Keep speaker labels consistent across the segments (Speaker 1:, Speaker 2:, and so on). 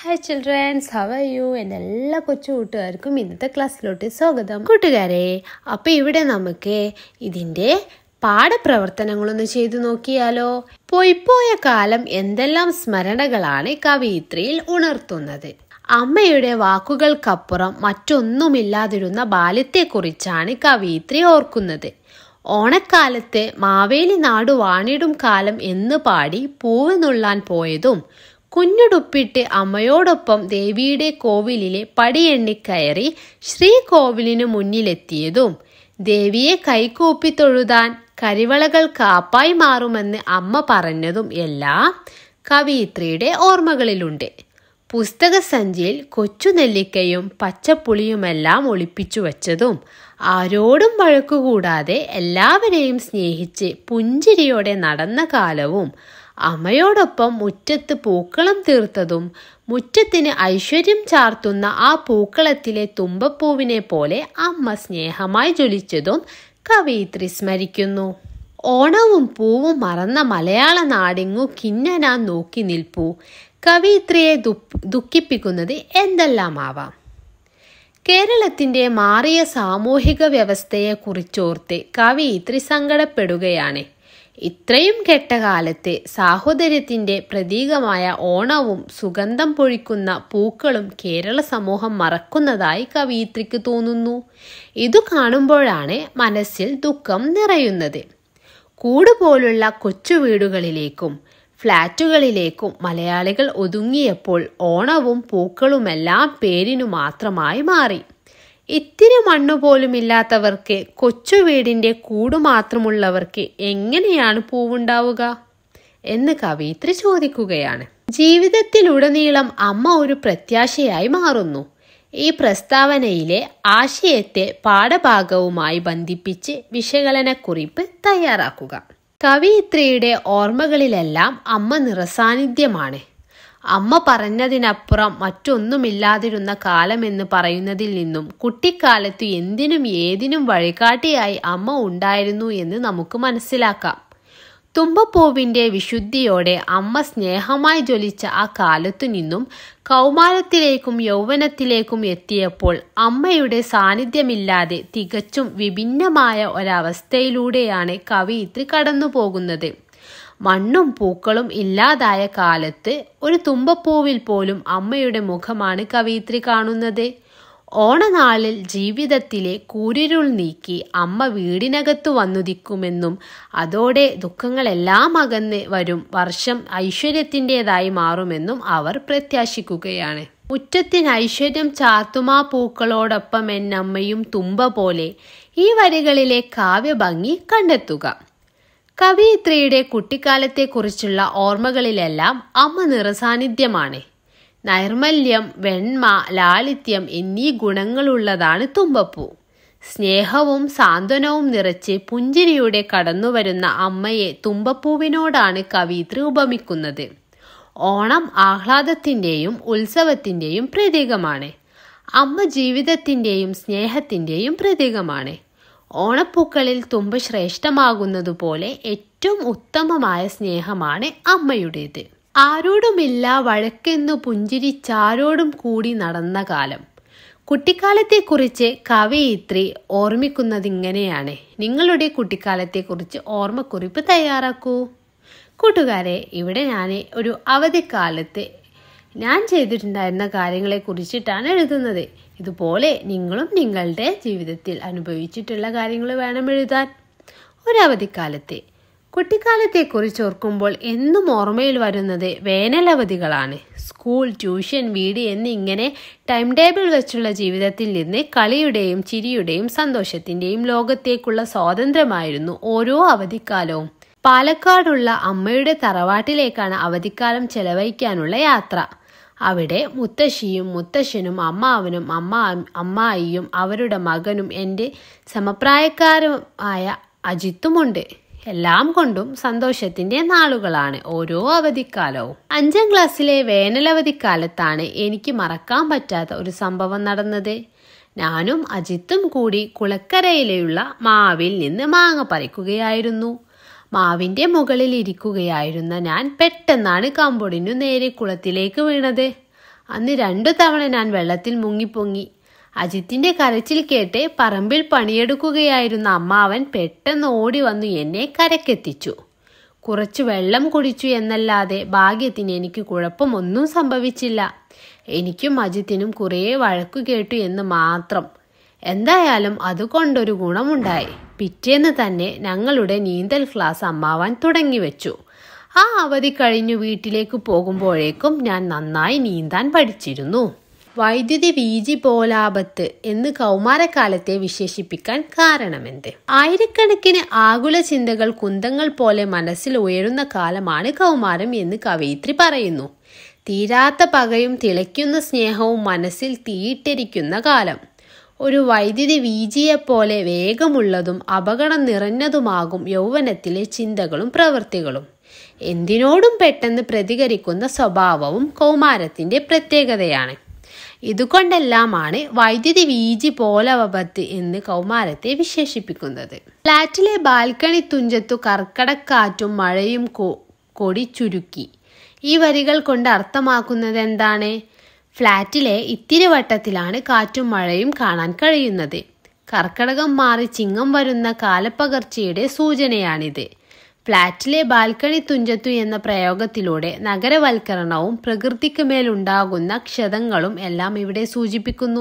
Speaker 1: hi childrens how are you എൻ്റെ എല്ലാ കൊച്ചു കൂട്ടുകാർക്കും ഇന്നത്തെ ക്ലാസ്സിലോട്ട് സ്വാഗതം കൂട്ടുകാരെ അപ്പോൾ ഇവിടെ നമുക്ക് ഇതിൻ്റെ പാഠപ്രവർത്തനങ്ങളൊന്ന് ചെയ്തു നോക്കിയാലോ പോയിപ്പോയ കാലം എന്തെല്ലാം സ്മരണകളാണ് കവയിത്രിയിൽ ഉണർത്തുന്നത് അമ്മയുടെ വാക്കുകൾക്കപ്പുറം മറ്റൊന്നുമില്ലാതിരുന്ന ബാല്യത്തെക്കുറിച്ചാണ് കവയിത്രി ഓർക്കുന്നത് ഓണക്കാലത്ത് മാവേലി നാടു വാണിടും കാലം എന്ന് പാടി പൂവ് നുള്ളാൻ പോയതും കുഞ്ഞുടുപ്പിട്ട് അമ്മയോടൊപ്പം ദേവിയുടെ കോവിലിലെ പടിയെണ്ണിക്കയറി ശ്രീകോവിലിനു മുന്നിലെത്തിയതും ദേവിയെ കൈകൂപ്പി തൊഴുതാൻ കരിവളകൾ കാപ്പായി മാറുമെന്ന് അമ്മ പറഞ്ഞതും എല്ലാം കവയിത്രിയുടെ ഓർമ്മകളിലുണ്ട് പുസ്തക സഞ്ചിയിൽ കൊച്ചു നെല്ലിക്കയും പച്ചപ്പുളിയുമെല്ലാം ഒളിപ്പിച്ചു വച്ചതും ആരോടും വഴക്കുകൂടാതെ എല്ലാവരെയും സ്നേഹിച്ച് പുഞ്ചിരിയോടെ നടന്ന കാലവും അമ്മയോടൊപ്പം മുറ്റത്ത് പൂക്കളം തീർത്തതും മുറ്റത്തിന് ഐശ്വര്യം ചാർത്തുന്ന ആ പൂക്കളത്തിലെ തുമ്പപ്പൂവിനെ പോലെ അമ്മ സ്നേഹമായി ജ്വലിച്ചതും കവയിത്രി സ്മരിക്കുന്നു ഓണവും പൂവും മറന്ന മലയാള നാടിങ്ങു കിന്നനാൻ നോക്കി നിൽപ്പൂ കവയിത്രിയെ ദുഃഖിപ്പിക്കുന്നത് എന്തെല്ലാമാവാം കേരളത്തിന്റെ മാറിയ സാമൂഹിക വ്യവസ്ഥയെ കുറിച്ചോർത്ത് കവയിത്രി സങ്കടപ്പെടുകയാണ് ഇത്രയും കെട്ട കാലത്ത് സാഹോദര്യത്തിന്റെ പ്രതീകമായ ഓണവും സുഗന്ധം പൊഴിക്കുന്ന പൂക്കളും കേരള സമൂഹം മറക്കുന്നതായി കവയിത്രിക്ക് തോന്നുന്നു ഇതു കാണുമ്പോഴാണ് മനസ്സിൽ ദുഃഖം നിറയുന്നത് കൂടുപോലുള്ള കൊച്ചു വീടുകളിലേക്കും ഫ്ലാറ്റുകളിലേക്കും മലയാളികൾ ഒതുങ്ങിയപ്പോൾ ഓണവും പൂക്കളുമെല്ലാം പേരിനു മാത്രമായി മാറി ഇത്തിരി മണ്ണു പോലും ഇല്ലാത്തവർക്ക് കൊച്ചു വീടിന്റെ കൂടു മാത്രമുള്ളവർക്ക് എങ്ങനെയാണ് പൂവുണ്ടാവുക എന്ന് കവയിത്രി ചോദിക്കുകയാണ് ജീവിതത്തിലുടനീളം അമ്മ ഒരു പ്രത്യാശയായി മാറുന്നു ഈ പ്രസ്താവനയിലെ ആശയത്തെ പാഠഭാഗവുമായി ബന്ധിപ്പിച്ച് വിശകലനക്കുറിപ്പ് തയ്യാറാക്കുക കവയിത്രിയുടെ ഓർമ്മകളിലെല്ലാം അമ്മ നിറസാന്നിധ്യമാണ് അമ്മ പറഞ്ഞതിനപ്പുറം മറ്റൊന്നുമില്ലാതിരുന്ന കാലമെന്ന് പറയുന്നതിൽ നിന്നും കുട്ടിക്കാലത്ത് എന്തിനും ഏതിനും വഴികാട്ടിയായി അമ്മ ഉണ്ടായിരുന്നു എന്ന് നമുക്ക് മനസ്സിലാക്കാം തുമ്പപ്പൂവിന്റെ വിശുദ്ധിയോടെ അമ്മ സ്നേഹമായി ജ്വലിച്ച ആ കാലത്തു നിന്നും കൗമാരത്തിലേക്കും യൗവനത്തിലേക്കും എത്തിയപ്പോൾ അമ്മയുടെ സാന്നിധ്യമില്ലാതെ തികച്ചും വിഭിന്നമായ ഒരവസ്ഥയിലൂടെയാണ് കവയിത്രി കടന്നു പോകുന്നത് മണ്ണും പൂക്കളും ഇല്ലാതായ കാലത്ത് ഒരു തുമ്പപ്പൂവിൽ പോലും അമ്മയുടെ മുഖമാണ് കവയിത്രി കാണുന്നത് ഓണനാളിൽ ജീവിതത്തിലെ കൂരിരുൾ നീക്കി അമ്മ വീടിനകത്തു വന്നുദിക്കുമെന്നും അതോടെ ദുഃഖങ്ങളെല്ലാം അകന്ന് വരും വർഷം ഐശ്വര്യത്തിൻ്റെതായി മാറുമെന്നും അവർ പ്രത്യാശിക്കുകയാണ് മുറ്റത്തിന് ഐശ്വര്യം ചാത്തുമാ പൂക്കളോടൊപ്പം എന്നമ്മയും തുമ്പ പോലെ ഈ വരികളിലെ കാവ്യഭംഗി കണ്ടെത്തുക കവയിത്രിയുടെ കുട്ടിക്കാലത്തെക്കുറിച്ചുള്ള ഓർമ്മകളിലെല്ലാം അമ്മ നിറസാന്നിധ്യമാണ് നൈർമല്യം വെണ്മ ലാളിത്യം എന്നീ ഗുണങ്ങളുള്ളതാണ് തുമ്പപ്പൂ സ്നേഹവും സാന്ത്വനവും നിറച്ച് പുഞ്ചിരിയുടെ കടന്നുവരുന്ന അമ്മയെ തുമ്പപ്പൂവിനോടാണ് കവയിത്രി ഉപമിക്കുന്നത് ഓണം ആഹ്ലാദത്തിൻ്റെയും ഉത്സവത്തിൻ്റെയും പ്രതീകമാണ് അമ്മ ജീവിതത്തിൻ്റെയും സ്നേഹത്തിൻ്റെയും പ്രതീകമാണ് ഓണപ്പൂക്കളിൽ തുമ്പ ശ്രേഷ്ഠമാകുന്നതുപോലെ ഏറ്റവും ഉത്തമമായ സ്നേഹമാണ് അമ്മയുടേത് ആരോടുമില്ല വഴക്കെന്നു പുഞ്ചിരിച്ചാരോടും കൂടി നടന്ന കാലം കുട്ടിക്കാലത്തെക്കുറിച്ച് കവയിത്രി ഓർമ്മിക്കുന്നതിങ്ങനെയാണ് നിങ്ങളുടെ കുട്ടിക്കാലത്തെക്കുറിച്ച് ഓർമ്മക്കുറിപ്പ് തയ്യാറാക്കൂ കൂട്ടുകാരെ ഇവിടെ ഞാൻ ഒരു അവധിക്കാലത്ത് ഞാൻ ചെയ്തിട്ടുണ്ടായിരുന്ന കാര്യങ്ങളെ കുറിച്ചിട്ടാണ് എഴുതുന്നത് ഇതുപോലെ നിങ്ങളും നിങ്ങളുടെ ജീവിതത്തിൽ അനുഭവിച്ചിട്ടുള്ള കാര്യങ്ങൾ വേണം എഴുതാൻ ഒരു അവധിക്കാലത്തെ കുട്ടിക്കാലത്തെക്കുറിച്ച് ഓർക്കുമ്പോൾ എന്നും ഓർമ്മയിൽ വരുന്നത് വേനലവധികളാണ് സ്കൂൾ ട്യൂഷൻ വീട് എന്നിങ്ങനെ ടൈം ടേബിൾ വെച്ചുള്ള ജീവിതത്തിൽ നിന്ന് കളിയുടെയും ചിരിയുടെയും സന്തോഷത്തിൻ്റെയും ലോകത്തേക്കുള്ള സ്വാതന്ത്ര്യമായിരുന്നു ഓരോ അവധിക്കാലവും പാലക്കാടുള്ള അമ്മയുടെ തറവാട്ടിലേക്കാണ് അവധിക്കാലം ചെലവഴിക്കാനുള്ള യാത്ര അവിടെ മുത്തശ്ശിയും മുത്തശ്ശനും അമ്മാവനും അമ്മ അമ്മായിയും അവരുടെ മകനും എൻ്റെ സമപ്രായക്കാരുമായ അജിത്തുമുണ്ട് എല്ലാം കൊണ്ടും സന്തോഷത്തിന്റെ നാളുകളാണ് ഓരോ അവധിക്കാലവും അഞ്ചാം ക്ലാസ്സിലെ വേനലവധിക്കാലത്താണ് എനിക്ക് മറക്കാൻ പറ്റാത്ത ഒരു സംഭവം നടന്നത് ഞാനും അജിത്തും കൂടി കുളക്കരയിലെയുള്ള മാവിൽ നിന്ന് മാങ്ങ പറിക്കുകയായിരുന്നു മാവിന്റെ മുകളിൽ ഇരിക്കുകയായിരുന്ന ഞാൻ പെട്ടെന്നാണ് കമ്പൊടിനു നേരെ കുളത്തിലേക്ക് വീണത് അന്ന് രണ്ടു തവണ ഞാൻ വെള്ളത്തിൽ മുങ്ങിപ്പൊങ്ങി അജിത്തിന്റെ കരച്ചിൽ കേട്ട് പറമ്പിൽ പണിയെടുക്കുകയായിരുന്ന അമ്മാവൻ പെട്ടെന്ന് ഓടി വന്നു എന്നെ കരക്കെത്തിച്ചു കുറച്ചു വെള്ളം കുടിച്ചു എന്നല്ലാതെ ഭാഗ്യത്തിന് എനിക്ക് കുഴപ്പമൊന്നും സംഭവിച്ചില്ല എനിക്കും അജിത്തിനും കുറേ വഴക്കു കേട്ടു എന്ന് മാത്രം എന്തായാലും അതുകൊണ്ടൊരു ഗുണമുണ്ടായി പിറ്റേന്ന് തന്നെ ഞങ്ങളുടെ നീന്തൽ ക്ലാസ് അമ്മാവാൻ തുടങ്ങിവെച്ചു ആ അവധി കഴിഞ്ഞു വീട്ടിലേക്ക് പോകുമ്പോഴേക്കും ഞാൻ നന്നായി നീന്താൻ പഠിച്ചിരുന്നു വൈദ്യുതി വീജി പോലാപത്ത് എന്ന് കൗമാരക്കാലത്തെ വിശേഷിപ്പിക്കാൻ കാരണമെന്ത് ആയിരക്കണക്കിന് ആകുല ചിന്തകൾ കുന്തങ്ങൾ പോലെ മനസ്സിൽ ഉയരുന്ന കാലമാണ് കൗമാരം എന്ന് കവയിത്രി പറയുന്നു തീരാത്ത പകയും തിളയ്ക്കുന്ന സ്നേഹവും മനസ്സിൽ തീയിട്ടിരിക്കുന്ന കാലം ഒരു വൈദ്യുതി വീജിയെപ്പോലെ വേഗമുള്ളതും അപകടം നിറഞ്ഞതുമാകും യൗവനത്തിലെ ചിന്തകളും പ്രവൃത്തികളും എന്തിനോടും പെട്ടെന്ന് പ്രതികരിക്കുന്ന സ്വഭാവവും കൗമാരത്തിന്റെ പ്രത്യേകതയാണ് ഇതുകൊണ്ടെല്ലാമാണ് വൈദ്യുതി വീജി പോലവപത്ത് എന്ന് കൗമാരത്തെ വിശേഷിപ്പിക്കുന്നത് ഫ്ലാറ്റിലെ ബാൽക്കണി തുഞ്ചത്തു കർക്കടക്കാറ്റും മഴയും കൊടി ചുരുക്കി ഈ വരികൾ കൊണ്ട് അർത്ഥമാക്കുന്നത് എന്താണ് ഫ്ലാറ്റിലെ ഇത്തിരി വട്ടത്തിലാണ് കാറ്റും മഴയും കാണാൻ കഴിയുന്നത് കർക്കടകം മാറി ചിങ്ങം വരുന്ന കാലപ്പകർച്ചയുടെ സൂചനയാണിത് ഫ്ലാറ്റിലെ ബാൽക്കണി തുഞ്ചത്തു എന്ന പ്രയോഗത്തിലൂടെ നഗരവൽക്കരണവും പ്രകൃതിക്ക് മേലുണ്ടാകുന്ന ക്ഷതങ്ങളും എല്ലാം ഇവിടെ സൂചിപ്പിക്കുന്നു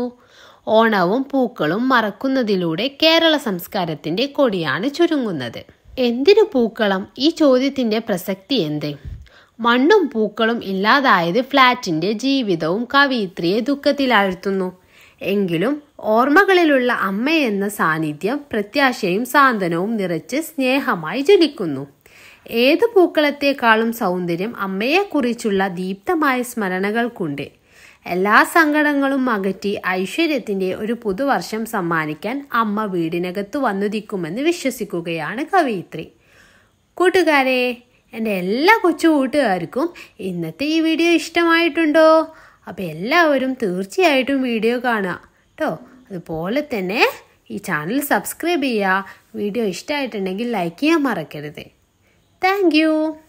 Speaker 1: ഓണവും പൂക്കളും മറക്കുന്നതിലൂടെ കേരള സംസ്കാരത്തിന്റെ കൊടിയാണ് ചുരുങ്ങുന്നത് എന്തിനു പൂക്കളം ഈ ചോദ്യത്തിന്റെ പ്രസക്തി എന്ത് മണ്ണും പൂക്കളും ഇല്ലാതായത് ഫ്ലാറ്റിന്റെ ജീവിതവും കവിയിത്രിയെ ദുഃഖത്തിലാഴ്ത്തുന്നു എങ്കിലും ഓർമ്മകളിലുള്ള അമ്മയെന്ന സാന്നിധ്യം പ്രത്യാശയും സാന്ത്വനവും നിറച്ച് സ്നേഹമായി ജ്വലിക്കുന്നു ഏത് പൂക്കളത്തെക്കാളും സൗന്ദര്യം അമ്മയെക്കുറിച്ചുള്ള ദീപ്തമായ സ്മരണകൾക്കുണ്ട് എല്ലാ സങ്കടങ്ങളും അകറ്റി ഐശ്വര്യത്തിന്റെ ഒരു പുതുവർഷം സമ്മാനിക്കാൻ അമ്മ വീടിനകത്ത് വന്നുദിക്കുമെന്ന് വിശ്വസിക്കുകയാണ് കവയിത്രി കൂട്ടുകാരെ എൻ്റെ എല്ലാ കൊച്ചു കൂട്ടുകാർക്കും ഇന്നത്തെ ഈ വീഡിയോ ഇഷ്ടമായിട്ടുണ്ടോ അപ്പോൾ എല്ലാവരും തീർച്ചയായിട്ടും വീഡിയോ കാണുക കേട്ടോ അതുപോലെ തന്നെ ഈ ചാനൽ സബ്സ്ക്രൈബ് ചെയ്യുക വീഡിയോ ഇഷ്ടമായിട്ടുണ്ടെങ്കിൽ ലൈക്ക് ചെയ്യാൻ മറക്കരുത് താങ്ക്